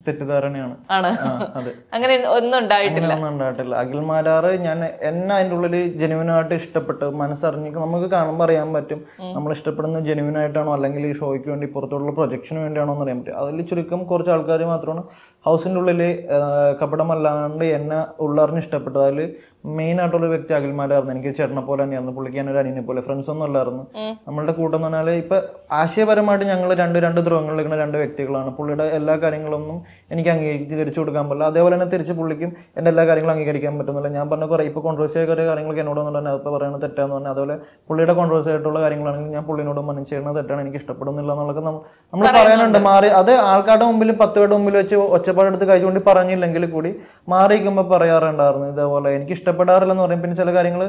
തെറ്റിദ്ധാരണയാണ് ആണ് ആ, അതെ അങ്ങനെ ഒന്നും ഉണ്ടായിട്ടില്ല അങ്ങനെയൊന്നും ഉണ്ടായിട്ടില്ല അഖിൽ മാരാറ് ഞാൻ എന്നെ അതിൻ്റെ ഉള്ളിൽ ജെനുവിൻ ആയിട്ട് ഇഷ്ടപ്പെട്ട് മനസ്സറിഞ്ഞ് നമുക്ക് കാണുമ്പോൾ അറിയാൻ പറ്റും നമ്മൾ ഇഷ്ടപ്പെടുന്ന ജെനുവിൻ ആയിട്ടാണോ അല്ലെങ്കിൽ ഈ ഷോയ്ക്ക് വേണ്ടി പുറത്തോട്ടുള്ള പ്രൊജക്ഷന് വേണ്ടിയാണോ എന്ന് അറിയാൻ പറ്റും അതിൽ ചുരുക്കം കുറച്ച് ആൾക്കാർ മാത്രമാണ് ഹൗസിൻ്റെ ഉള്ളിൽ കപടമല്ലാണ്ട് എന്നെ ഉള്ളറിഞ്ഞ് ഇഷ്ടപ്പെട്ടത് അതിൽ മെയിൻ ആയിട്ടുള്ള ഒരു വ്യക്തി അഖിൽമാരായിരുന്നു എനിക്ക് ചേട്ടനെ പോലെ തന്നെയായിരുന്നു പുള്ളിക്ക് ഞാൻ ഒരു അനിയനെ പോലെ ഫ്രണ്ട്സ് ഒന്നും അല്ലായിരുന്നു നമ്മളുടെ കൂട്ടം എന്ന് പറഞ്ഞാൽ ഇപ്പൊ ആശയപരമായിട്ട് ഞങ്ങൾ രണ്ട് രണ്ട് ധ്രുവങ്ങളിൽ നിൽക്കുന്ന രണ്ട് വ്യക്തികളാണ് പുള്ളിയുടെ എല്ലാ കാര്യങ്ങളൊന്നും എനിക്ക് അംഗീകരിച്ചു കൊടുക്കാൻ പറ്റില്ല അതേപോലെ തന്നെ തിരിച്ച് പുള്ളിക്കും എൻ്റെ എല്ലാ കാര്യങ്ങളും അംഗീകരിക്കാൻ പറ്റുന്നില്ല ഞാൻ പറഞ്ഞ കുറേ ഇപ്പോൾ കോൺട്രവേഴ്സി ആയ കുറേ കാര്യങ്ങളൊക്കെ എന്നോട് തന്നെ അതിപ്പോൾ പറയുന്നത് തെറ്റാന്ന് പറഞ്ഞാൽ അതുപോലെ പുള്ളിയുടെ കോൺട്രവേഴ്സി ആയിട്ടുള്ള കാര്യങ്ങളാണെങ്കിൽ ഞാൻ പുള്ളിനോട് മനം ചെയ്യുന്നത് തെറ്റാണ് എനിക്ക് ഇഷ്ടപ്പെടുന്നില്ല എന്നുള്ളത് നമ്മൾ നമ്മൾ പറയാനുണ്ട് മാറി അത് ആൾക്കാരുടെ മുമ്പിൽ പത്ത് പേരുടെ മുമ്പിൽ വെച്ച് ഒച്ചപ്പാടെടുത്ത് കഴിച്ചുകൊണ്ട് പറഞ്ഞില്ലെങ്കിൽ കൂടി മാറിയിരിക്കുമ്പോൾ പറയാറുണ്ടായിരുന്നു ഇതേപോലെ എനിക്ക് ഇഷ്ടപ്പെടാറില്ലെന്ന് പറയും പിന്നെ ചില കാര്യങ്ങൾ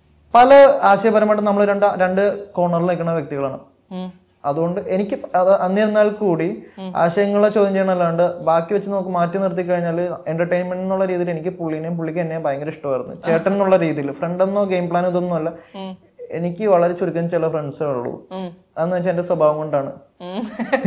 പല ആശയപരമായിട്ട് നമ്മൾ രണ്ട് രണ്ട് കോർണറിൽ നിൽക്കുന്ന വ്യക്തികളാണ് ഉം. അതുകൊണ്ട് എനിക്ക് അത് എന്നിരുന്നാൽ കൂടി ആശയങ്ങളെ ചോദ്യം ചെയ്യണമല്ലാണ്ട് ബാക്കി വെച്ച് നമുക്ക് മാറ്റി നിർത്തി കഴിഞ്ഞാൽ എന്റർടൈൻമെന്റ് എന്നുള്ള രീതിയിൽ എനിക്ക് പുള്ളിനെയും പുള്ളിക്ക് എന്നെയും ഭയങ്കര ഇഷ്ടമായിരുന്നു ചേട്ടൻ എന്നുള്ള രീതിയിൽ ഫ്രണ്ട് എന്നോ ഗെയിം പ്ലാൻ ഇതൊന്നും അല്ല എനിക്ക് വളരെ ചുരുക്കം ചില ഫ്രണ്ട്സേ ഉള്ളൂ ഉം. അതെന്ന് വെച്ചാൽ എന്റെ സ്വഭാവം കൊണ്ടാണ് ഉം.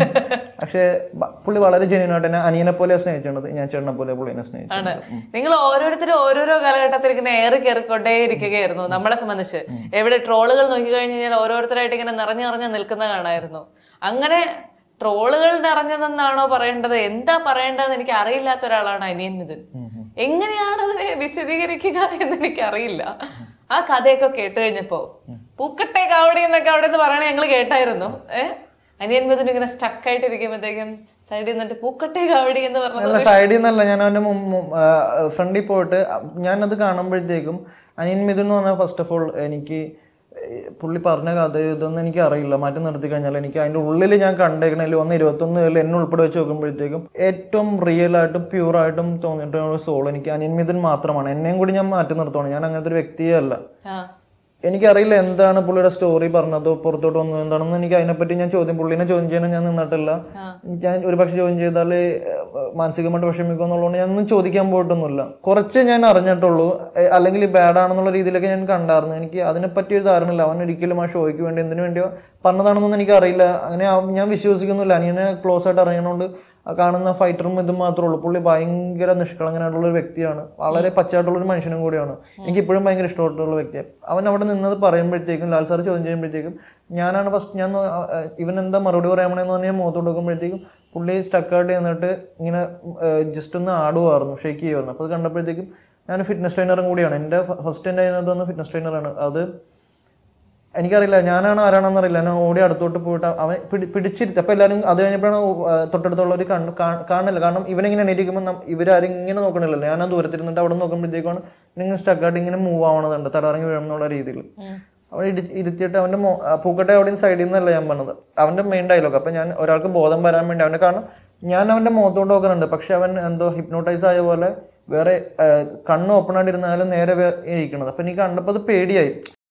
പക്ഷേ ബ- പുള്ളി വളരെ ജെന്യൂൻ ആയിട്ട് എന്നെ അനിയനെ പോലെ സ്നേഹിച്ചിട്ടുണ്ട് ഞാൻ ചേട്ടനെ പോലെ പുള്ളിനെ ആണ് സ്നേഹിച്ചു നിങ്ങൾ ഓരോരുത്തരും ഓരോരോ കാലഘട്ടത്തിൽ ഇങ്ങനെ ഏറി കയറിക്കൊണ്ടേ ഇരിക്കുകയായിരുന്നു നമ്മളെ സംബന്ധിച്ച് എവിടെ ട്രോളുകൾ നോക്കി കഴിഞ്ഞ് കഴിഞ്ഞാൽ ഓരോരുത്തരായിട്ട് ഇങ്ങനെ നിറഞ്ഞു നിറഞ്ഞു നിൽക്കുന്ന കാണായിരുന്നു അങ്ങനെ ട്രോളുകൾ നിറഞ്ഞതെന്നാണോ പറയേണ്ടത് എന്താ പറയേണ്ടതെന്ന് എനിക്ക് അറിയില്ലാത്ത ഒരാളാണ് അനിയൻ മിഥുൻ എങ്ങനെയാണ് അതിനെ വിശദീകരിക്കുക എന്ന് എനിക്ക് അറിയില്ല ആ കഥയൊക്കെ കേട്ട് കഴിഞ്ഞപ്പോ പൂക്കട്ടെ കാവടി എന്നൊക്കെ അവിടെ നിന്ന് പറയണ ഞങ്ങൾ കേട്ടായിരുന്നു ഏഹ് അനിയൻ മിഥുൻ ഇങ്ങനെ സ്റ്റക്ക് ആയിട്ടിരിക്കുമ്പോഴത്തേക്കും സൈഡിൽ നിന്നിട്ട് പൂക്കട്ടെ കാവടി എന്ന് പറഞ്ഞത് അല്ല സൈഡിൽ നിന്നല്ല ഞാൻ അവന്റെ ഫ്രണ്ടിൽ പോയിട്ട് ഞാനത് കാണുമ്പോഴത്തേക്കും അനിയൻ മിഥുൻ എന്ന് പറഞ്ഞാൽ ഫസ്റ്റ് ഓഫ് ഓൾ എനിക്ക് ഏ, പുള്ളി പറഞ്ഞ കഥ ഇതൊന്നും എനിക്ക് അറിയില്ല മാറ്റി നിർത്തി കഴിഞ്ഞാൽ എനിക്ക് അതിന്റെ ഉള്ളിൽ ഞാൻ കണ്ടേക്കണതിൽ വന്ന് ഇരുപത്തൊന്ന് പേരിൽ എന്നെ ഉൾപ്പെടെ വെച്ച് നോക്കുമ്പോഴത്തേക്കും ഏറ്റവും റിയൽ ആയിട്ടും പ്യൂർ ആയിട്ടും തോന്നിയിട്ടുള്ള ഒരു സോൾ എനിക്ക് അനിയൻ മിഥുൻ മാത്രമാണ് എന്നെയും കൂടി ഞാൻ മാറ്റി നിർത്തുവാണ് ഞാൻ അങ്ങനത്തെ ഒരു വ്യക്തിയേ അല്ല ആ എനിക്കറിയില്ല എന്താണ് പുള്ളിയുടെ സ്റ്റോറി പറഞ്ഞത് പുറത്തോട്ട് വന്നത് എന്താണെന്ന് എനിക്ക് അതിനെപ്പറ്റി ഞാൻ ചോദ്യം പുള്ളിനെ ചോദ്യം ചെയ്യാൻ ഞാൻ നിന്നിട്ടില്ല ഞാൻ ഒരു പക്ഷെ ചോദ്യം ചെയ്താൽ മാനസികമായിട്ട് വിഷമിക്കും എന്നുള്ളതുകൊണ്ട് ഞാനൊന്നും ചോദിക്കാൻ പോയിട്ടൊന്നുമില്ല കുറച്ച് ഞാൻ അറിഞ്ഞിട്ടുള്ളൂ എ, അല്ലെങ്കിൽ ബാഡ് ആണെന്നുള്ള രീതിയിലൊക്കെ ഞാൻ കണ്ടായിരുന്നു എനിക്ക് അതിനെപ്പറ്റി ഒരു ധാരണയില്ല അവൻ ഒരിക്കലും ആ ഷോയ്ക്ക് വേണ്ടി എന്തിനു വേണ്ടിയോ പറഞ്ഞതാണെന്നൊന്നും എനിക്ക് അറിയില്ല അങ്ങനെ ആ- ഞാൻ വിശ്വസിക്കുന്നില്ല അനിയനെ ക്ലോസ് ആയിട്ട് അറിയണോണ്ട് ആ കാണുന്ന ഫൈറ്ററും ഇതും മാത്രമേ ഉള്ളൂ പുള്ളി ഭയങ്കര നിഷ്കളങ്കനായിട്ടുള്ള ഒരു വ്യക്തിയാണ് വളരെ പച്ചയായിട്ടുള്ള ഒരു മനുഷ്യനും കൂടിയാണ് എനിക്ക് ഇപ്പോഴും ഭയങ്കര ഇഷ്ടപ്പെട്ടുള്ള വ്യക്തിയാണ് അവൻ അവിടെ നിന്നത് പറയുമ്പോഴത്തേക്കും ലാൽ സാർ ചോദ്യം ചെയ്യുമ്പോഴത്തേക്കും ഞാനാണ് ഫസ്റ്റ് ഞാൻ നോ- ആ, ഇവൻ എന്താ മറുപടി പറയാമെന്ന് പറഞ്ഞാൽ മുഖത്തോട്ട് നോക്കുമ്പോഴത്തേക്കും പുള്ളി സ്റ്റക്കായിട്ട് നിന്നിട്ട് ഇങ്ങനെ ജസ്റ്റ് ഒന്ന് ആടുമായിരുന്നു ഷേക്ക് ചെയ്യുമായിരുന്നു അപ്പോൾ അത് കണ്ടപ്പോഴത്തേക്കും ഞാൻ ഫിറ്റ്നസ് ട്രെയിനറും കൂടിയാണ് എൻ്റെ ഫസ്റ്റ് എൻ്റെ അതിനകത്ത് ഫിറ്റ്നസ് ട്രെയിനറാണ് അത് എനിക്കറിയില്ല ഞാനാണോ ആരാണെന്ന് അറിയില്ല ഞാൻ ഓടി അടുത്തോട്ട് പോയിട്ട് അവൻ പിടി പിടിച്ചിരുത്തി അപ്പൊ എല്ലാവരും അത് കഴിഞ്ഞപ്പോഴാണ് ആ, തൊട്ടടുത്തുള്ളവർ കണ്ണ് കാ- കാണില്ല കാരണം ഇവനിങ്ങനെ എണീറ്റിരിക്കുമ്പോൾ ഇവരാരും ഇങ്ങനെ നോക്കണില്ലല്ലോ ഞാൻ ആ ദൂരത്തിരുന്നിട്ട് അവിടെ നോക്കുമ്പോഴത്തേക്കാണ് ഇങ്ങനെ സ്റ്റക്കായിട്ട് ഇങ്ങനെ മൂവ് ആവണതുണ്ട് തലറങ്ങി വീഴണമെന്നുള്ള രീതിയിൽ അവൻ ഇടി ഇരുത്തിയിട്ട് അവന്റെ മോ- ആ, പൂക്കട്ടെ അവിടെ സൈഡിൽ നിന്നല്ല ഞാൻ പറഞ്ഞത് അവന്റെ മെയിൻ ഡയലോഗ് അപ്പൊ ഞാൻ ഒരാൾക്ക് ബോധം വരാൻ വേണ്ടി അവന്റെ കാരണം ഞാൻ അവന്റെ മുഖത്തോട്ട് നോക്കുന്നുണ്ട് പക്ഷെ അവൻ എന്തോ ഹിപ്നോട്ടൈസ് ആയ പോലെ വേറെ ആ, കണ്ണ് ഓപ്പൺ ആയിട്ടിരുന്നാലും നേരെ വേ- ഇരിക്കണത് അപ്പൊ എനിക്ക് കണ്ടപ്പോൾ അത് പേടിയായി